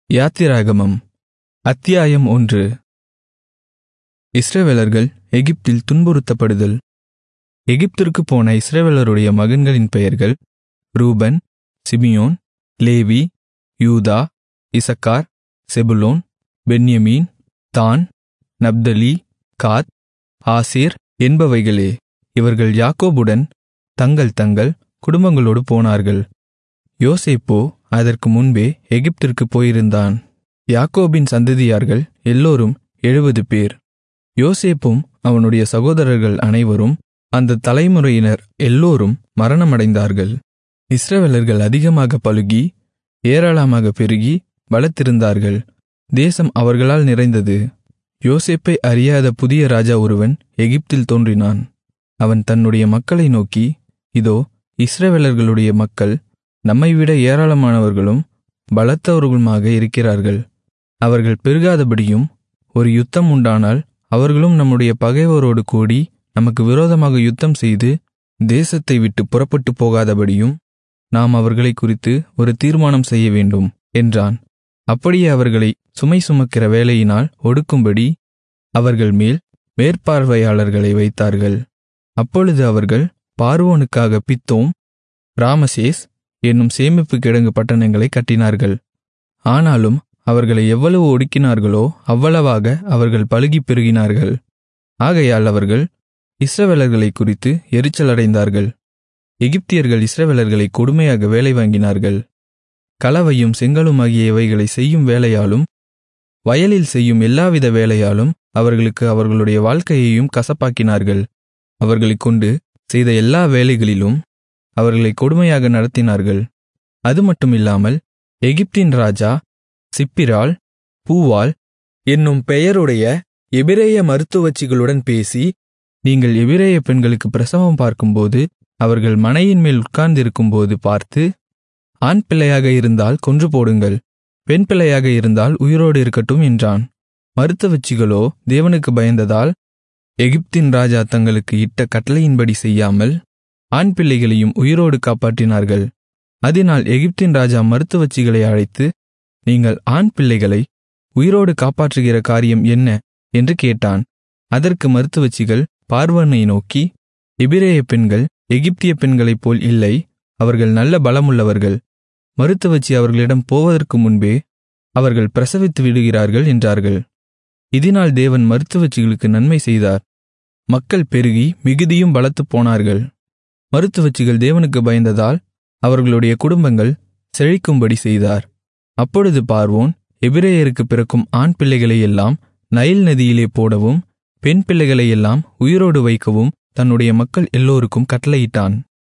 யாத்திராகமம் அத்தியாயம் ஒன்று இஸ்ரவேலர்கள் எகிப்தில் துன்புறுத்தப்படுதல் எகிப்திற்குப் போன இஸ்ரவேலருடைய மகன்களின் பெயர்கள் ரூபன் சிமியோன் லேவி யூதா இசக்கார் செபுலோன் பென்யமீன் தான் நப்தலி காத் ஆசேர் என்பவைகளே இவர்கள் யாக்கோபுடன் தங்கள் தங்கள் குடும்பங்களோடு போனார்கள் யோசேப்போ அதற்கு முன்பே எகிப்திற்குப் போயிருந்தான் யாக்கோபின் சந்ததியார்கள் எல்லோரும் எழுபது பேர் யோசேப்பும் அவனுடைய சகோதரர்கள் அனைவரும் அந்த தலைமுறையினர் எல்லோரும் மரணமடைந்தார்கள் இஸ்ரவேலர்கள் அதிகமாக பலுகி ஏராளமாக பெருகி பலத்திருந்தார்கள் தேசம் அவர்களால் நிறைந்தது யோசேப்பை அறியாத புதிய ராஜா ஒருவன் எகிப்தில் தோன்றினான் அவன் தன்னுடைய மக்களை நோக்கி இதோ இஸ்ரவேலர்களுடைய மக்கள் நம்மைவிட ஏராளமானவர்களும் பலத்தவர்களுமாக இருக்கிறார்கள் அவர்கள் பெருகாதபடியும் ஒரு யுத்தம் உண்டானால் அவர்களும் நம்முடைய பகைவரோடு கூடி நமக்கு விரோதமாக யுத்தம் செய்து தேசத்தை விட்டு புறப்பட்டு போகாதபடியும் நாம் அவர்களைக் குறித்து ஒரு தீர்மானம் செய்ய வேண்டும் என்றான் அப்படியே அவர்களை சுமை சுமக்கிற வேலையினால் ஒடுக்கும்படி அவர்கள் மேல் மேற்பார்வையாளர்களை வைத்தார்கள் அப்பொழுது அவர்கள் பார்வோனுக்காக பித்தோம் ராமசேஸ் என்னும் சேமிப்பு கிடங்கு பட்டணங்களை கட்டினார்கள் ஆனாலும் அவர்களை எவ்வளவு ஒடுக்கினார்களோ அவ்வளவாக அவர்கள் பலுகிப் பெருகினார்கள் ஆகையால் அவர்கள் இஸ்ரவேலர்களை குறித்து எரிச்சலடைந்தார்கள் எகிப்தியர்கள் இஸ்ரவேலர்களை கொடுமையாக வேலை வாங்கினார்கள் கலவையும் செங்கலுமாகிய இவைகளை செய்யும் வேலையாலும் வயலில் செய்யும் எல்லாவித வேலையாலும் அவர்களுக்கு அவர்களுடைய வாழ்க்கையையும் கசப்பாக்கினார்கள் அவர்களைக் கொண்டு செய்த எல்லா வேலைகளிலும் அவர்களை கொடுமையாக நடத்தினார்கள் அது மட்டுமில்லாமல் எகிப்தின் ராஜா சிப்பிராள் பூவால் என்னும் பெயருடைய எபிரேய மருத்துவச்சிகளுடன் பேசி நீங்கள் எபிரேய பெண்களுக்கு பிரசவம் பார்க்கும்போது அவர்கள் மனையின் மேல் உட்கார்ந்திருக்கும்போது பார்த்து ஆண் பிள்ளையாக இருந்தால் கொன்று போடுங்கள் பெண் பிள்ளையாக இருந்தால் உயிரோடு இருக்கட்டும் என்றான் மருத்துவச்சிகளோ தேவனுக்கு பயந்ததால் எகிப்தின் ராஜா தங்களுக்கு இட்ட கட்டளையின்படி செய்யாமல் ஆண் பிள்ளைகளையும் உயிரோடு காப்பாற்றினார்கள் அதனால் எகிப்தின் ராஜா மருத்துவச்சிகளை அழைத்து நீங்கள் ஆண் பிள்ளைகளை உயிரோடு காப்பாற்றுகிற காரியம் என்ன என்று கேட்டான் அதற்கு மருத்துவச்சிகள் பார்வனை நோக்கி எபிரேய பெண்கள் எகிப்திய பெண்களைப் போல் இல்லை அவர்கள் நல்ல பலமுள்ளவர்கள் மருத்துவச்சி அவர்களிடம் போவதற்கு முன்பே அவர்கள் பிரசவித்து விடுகிறார்கள் என்றார்கள் இதனால் தேவன் மருத்துவச்சிகளுக்கு நன்மை செய்தார் மக்கள் பெருகி மிகுதியும் பலத்துப் போனார்கள் மருத்துவச்சிகள் தேவனுக்கு பயந்ததால் அவர்களுடைய குடும்பங்கள் செழிக்கும்படி செய்தார் அப்பொழுது பார்வோன் எபிரேயருக்கு பிறக்கும் ஆண் பிள்ளைகளையெல்லாம் நைல் நதியிலே போடவும் பெண் பிள்ளைகளையெல்லாம் உயிரோடு வைக்கவும் தன்னுடைய மக்கள் எல்லோருக்கும் கட்டளையிட்டான்